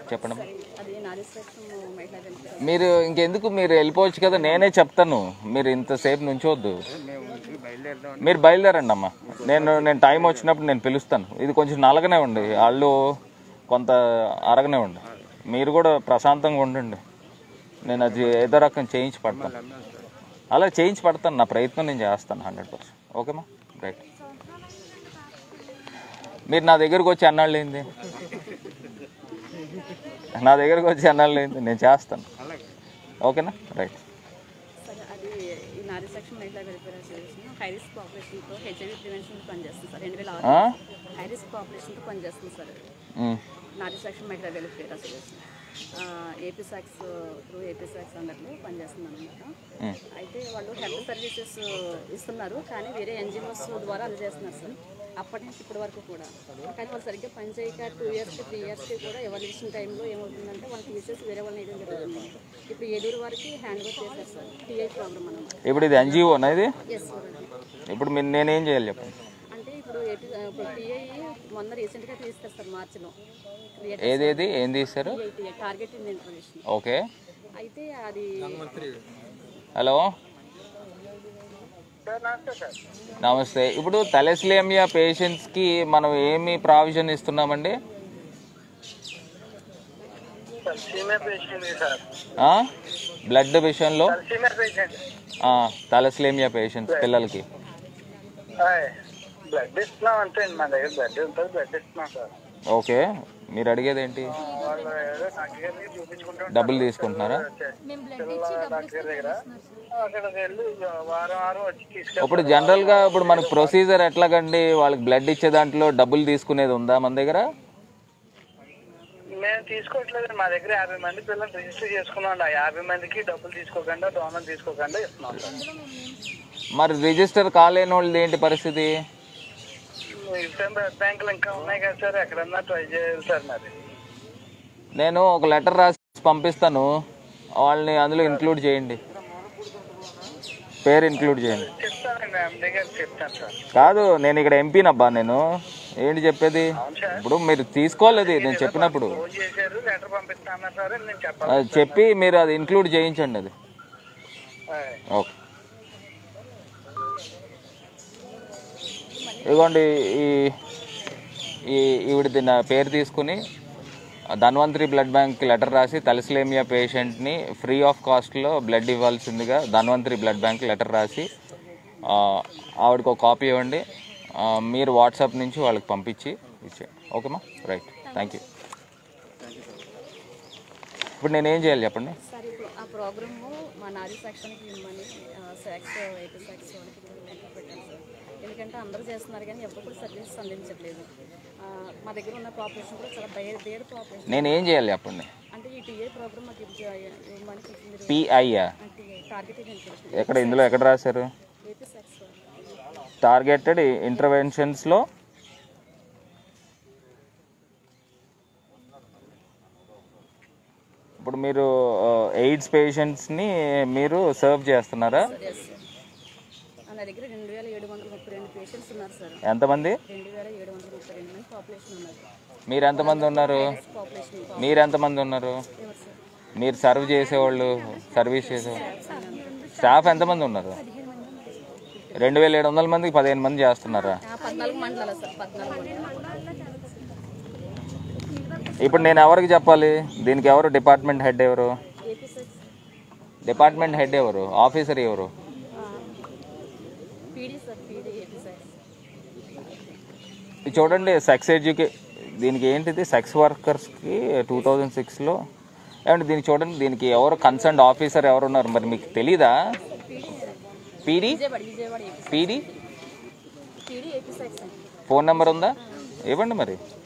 చెప్పండి అమ్మా. అది నారీశ్వరం మహిళా వెల్ఫేర్ మీరు ఇంకెందుకు మీరు వెళ్ళిపోవచ్చు కదా నేనే చెప్తాను మీరు ఇంతసేపు నుంచోవద్దు మీరు బయలుదేరండి అమ్మా నేను నేను టైం వచ్చినప్పుడు నేను పిలుస్తాను ఇది కొంచెం నలగనే ఉండి వాళ్ళు కొంత అరగనే ఉండి మీరు కూడా ప్రశాంతంగా ఉండండి నేను అది ఏదో రకం చేయించి పడతాను అలా చేయించి పడతాను నా ప్రయత్నం నేను చేస్తాను హండ్రెడ్ పర్సెంట్ ఓకేమా రైట్ మీరు నా దగ్గరకు వచ్చి అన్నాళ్ళు ఏంది నా దగ్గరకు వచ్చి అన్నాళ్ళు ఏంది నేను చేస్తాను ఓకేనా రైట్ సార్ అది ఈ Nari section Mahila welfare association high risk పాపులేషన్తో హెచ్ఐవి ప్రివెన్షన్ పనిచేస్తుంది సార్ రెండు వేల ఆ? ఆరు హై రిస్క్ పాపులేషన్తో పనిచేస్తుంది సార్ ఉమ్. నారీ section Mahila welfare association AP socks through AP socks అందరిలో పనిచేస్తుంది అనమాట ఉమ్. అయితే వాళ్ళు హెల్త్ సర్వీసెస్ ఇస్తున్నారు కానీ వేరే ఎన్జిఓస్ ద్వారా అందజేస్తున్నారు సార్ అప్పటి నుంచి ఇప్పటి వరకు కూడా కానీ వాళ్ళు సరిగ్గా పని చేయక టూ ఇయర్స్కి త్రీ ఇయర్స్కి కూడా ఎవల్యూషన్ టైంలో ఏమవుతుందంటే వాళ్ళకి తీసేసి వేరే వాళ్ళని వేయడం జరుగుతుంది ఇప్పుడు ఏలూరు వారికి హ్యాండ్ ఓవర్ చేశారు సార్ టీఐ ప్రోగ్రామ్ అనమాట ఇప్పుడు ఇది ఎన్జిఓనా ఇది ఎస్ సార్ ఇప్పుడు మీరు నేనేం చేయాలి చెప్పండి అంటే ఇప్పుడు ఏపీ ఇప్పుడు టీఐ మొన్న రీసెంట్గా తీసుకొస్తారు సార్ మార్చిలో క్రియేట్ ఏదేది ఏం తీస్తారు TI target in information okay అయితే అది హలో నమస్తే ఇప్పుడు తలెస్లేమియా పేషెంట్స్కి మనం ఏమి ప్రావిజన్ ఇస్తున్నామండి సీనియర్ పేషెంట్ సార్ ఆ? బ్లడ్ విషయంలో సీనియర్ పేషెంట్ ఆ, తలస్లేమియా పేషెంట్స్ పిల్లలకి బ్లడ్ ఇస్తున్నాం అంతే అండి మా దగ్గర బ్లడ్ ఉంటుంది బ్లడ్ ఇస్తున్నాం సార్ ఓకే మీరు అడిగేది ఏంటి వాళ్ళు ఏదో డాక్టర్ గారికి చూపించుకుంటూ డబ్బులు తీసుకుంటున్నారా పిల్లల డాక్టర్ దగ్గర అక్కడికి వెళ్ళి వారం వారం వచ్చి తీసుకెళ్తాం ఇప్పుడు జనరల్గా ఇప్పుడు మనకు ప్రొసీజర్ ఎట్లాగండి వాళ్ళకి బ్లడ్ ఇచ్చే దాంట్లో డబ్బులు తీసుకునేది ఉందా మన దగ్గర మేము తీసుకోవట్లేదు మా దగ్గర యాభై మంది పిల్లలు రిజిస్టర్ చేసుకున్నాం ఆ యాభై మందికి డబ్బులు తీసుకోకుండా డోనర్ తీసుకోకుండా ఇస్తున్నాం సార్ మరి రిజిస్టర్ కాలేని వాళ్ళది ఏంటి పరిస్థితి ఇష్టం బ్లడ్ బ్యాంకులు ఇంకా ఉన్నాయి కదా సార్ ఎక్కడన్నా ట్రై చేయాలి సార్ మరి నేను ఒక లెటర్ రాసి పంపిస్తాను వాళ్ళని అందులో ఇంక్లూడ్ చేయండి పేరు ఇంక్లూడ్ చేయండి చెప్తానండి ఎండి గారికి చెప్తాను సార్ కాదు నేను ఇక్కడ ఎంపీనబ్బా నేను ఏంటి చెప్పేది అవును సార్ ఇప్పుడు మీరు తీసుకోలేదు నేను చెప్పినప్పుడు ఫోన్ చేశారు లెటర్ పంపిస్తాను సార్ నేను చెప్పాలి అది చెప్పి మీరు అది ఇంక్లూడ్ చేయించండి అది ఆయ్. ఓకే ఇదిగోండి ఈ ఈ ఈవిడిది నా పేరు తీసుకుని ధన్వంతరి బ్లడ్ బ్యాంక్కి లెటర్ రాసి తలసిలేమియా పేషెంట్ని ఫ్రీ ఆఫ్ కాస్ట్లో బ్లడ్ ఇవ్వాల్సిందిగా ధన్వంతరి బ్లడ్ బ్యాంక్ లెటర్ రాసి ఆ, ఆవిడకి ఒక కాపీ ఇవ్వండి ఆ, మీరు వాట్సాప్ నుంచి వాళ్ళకి పంపించి ఇచ్చేయండి ఓకేమా రైట్ థ్యాంక్ యూ ఇప్పుడు నేనేం చేయాలి చెప్పండి సార్ ఇప్పుడు ఆ ప్రోగ్రామ్ మా నారీ సెక్షన్కి ఇవ్వమని సెక్స్ ఎయిటీ సెక్స్ వాళ్ళకి లెటర్ పెట్టాను సార్ ఎందుకంటే అందరూ చేస్తున్నారు కానీ ఎవరు కూడా సర్వీసెస్ అందించట్లేదు ఆ, మా దగ్గర ఉన్న పాపులేషన్ కూడా చాలా బేర్ బేర్ పాపులేషన్ నేనేం చేయాలి చెప్పండి అంటే ఈ టీఏ ప్రోగ్రామ్ మాకు ఇవ్వ- ఇవ్వమని మీరు పిఐయా అంటే టార్గెటెడ్ ఇన్ఫర్మేషన్ ఎక్కడ ఇందులో ఎక్కడ రాశారు ఏపీ సెక్స్ టార్గెటెడ్ ఇంటర్వెన్షన్స్లో ఇప్పుడు మీరు ఎయిడ్స్ పేషెంట్స్ని మీరు సర్వ్ చేస్తున్నారా ఎస్ సార్ నా దగ్గర రెండు వేల ఏడు వందల ముప్పై రెండు పేషెంట్స్ ఉన్నారు సార్ ఎంతమంది రెండు వేల ఏడు వందల ముప్పై రెండు మంది పాపులేషన్ ఉన్నారు మీరు ఎంతమంది ఉన్నారు పాపులేషన్ మీరు ఎంతమంది ఉన్నారు ఎవరు సార్ మీరు సర్వ్ చేసేవాళ్ళు సర్వీస్ చేసేవాళ్ళు స్టాఫ్ ఎంతమంది ఉన్నారు రెండు వేల ఏడు వందల మందికి పదిహేను మంది చేస్తున్నారా ఆ, పద్నాలుగు మండలాలు సార్ పద్నాలుగు మండలాలు ఇప్పుడు నేను ఎవరికి చెప్పాలి దీనికి ఎవరు డిపార్ట్మెంట్ హెడ్ ఎవరు ఏపీ సెక్స్ డిపార్ట్మెంట్ హెడ్ ఎవరు ఆఫీసర్ ఎవరు పీడీ సార్ పీడీ ఏపీ సెక్స్ ఇది చూడండి సెక్స్ ఎడ్యుకే దీనికి ఏంటిది సెక్స్ వర్కర్స్కి టూ థౌజండ్ సిక్స్లో ఏమంటే దీనికి చూడండి దీనికి ఎవరు కన్సర్న్ ఆఫీసర్ ఎవరు ఉన్నారు మరి మీకు తెలీదా PD Vijayawada Vijayawada AP PD PD AP సెక్స్ అండి ఫోన్ నెంబర్ ఉందా ఇవ్వండి మరి